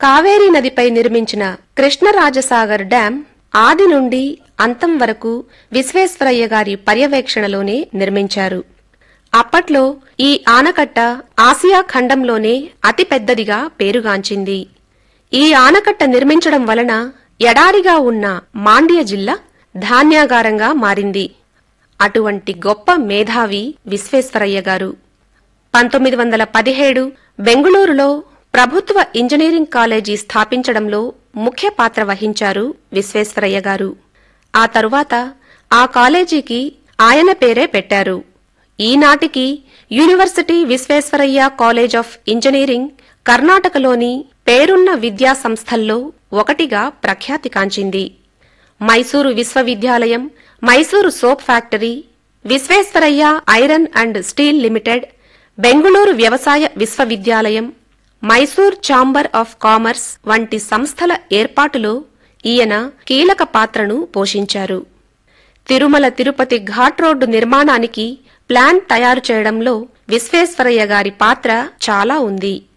కావేరీ నదిపై నిర్మించిన కృష్ణరాజసాగర్ డ్యాం ఆది నుండి అంతం వరకు విశ్వేశ్వరయ్య గారి పర్యవేక్షణలోనే నిర్మించారు అప్పట్లో ఈ ఆనకట్ట ఆసియా ఖండంలోనే అతి పెద్దదిగా పేరుగాంచింది ఈ ఆనకట్ట నిర్మించడం వలన ఎడారిగా ఉన్న మాండ్య జిల్లా ధాన్యాగారంగా మారింది అటువంటి గొప్ప మేధావి విశ్వేశ్వరయ్య గారు పంతొమ్మిది వందల పదిహేడు బెంగుళూరులో ప్రభుత్వ ఇంజనీరింగ్ కాలేజీ స్థాపించడంలో ముఖ్య పాత్ర వహించారు విశ్వేశ్వరయ్య గారు ఆ తరువాత ఆ కాలేజీకి ఆయన పేరే పెట్టారు ఈనాటికి university Visvesvaraya college of engineering కర్ణాటకలోని పేరున్న విద్యా సంస్థల్లో ఒకటిగా ప్రఖ్యాతి కాంచింది మైసూరు విశ్వవిద్యాలయం Mysuru soap factory Visvesvaraya iron and steel limited Bengaluru వ్యవసాయ విశ్వవిద్యాలయం మైసూర్ ఛాంబర్ ఆఫ్ కామర్స్ వంటి సంస్థల ఏర్పాటులో ఈయన కీలక పాత్రను పోషించారు తిరుమల తిరుపతి ఘాట్ రోడ్డు నిర్మాణానికి ప్లాన్ తయారు చేయడంలో విశ్వేశ్వరయ్య గారి పాత్ర చాలా ఉంది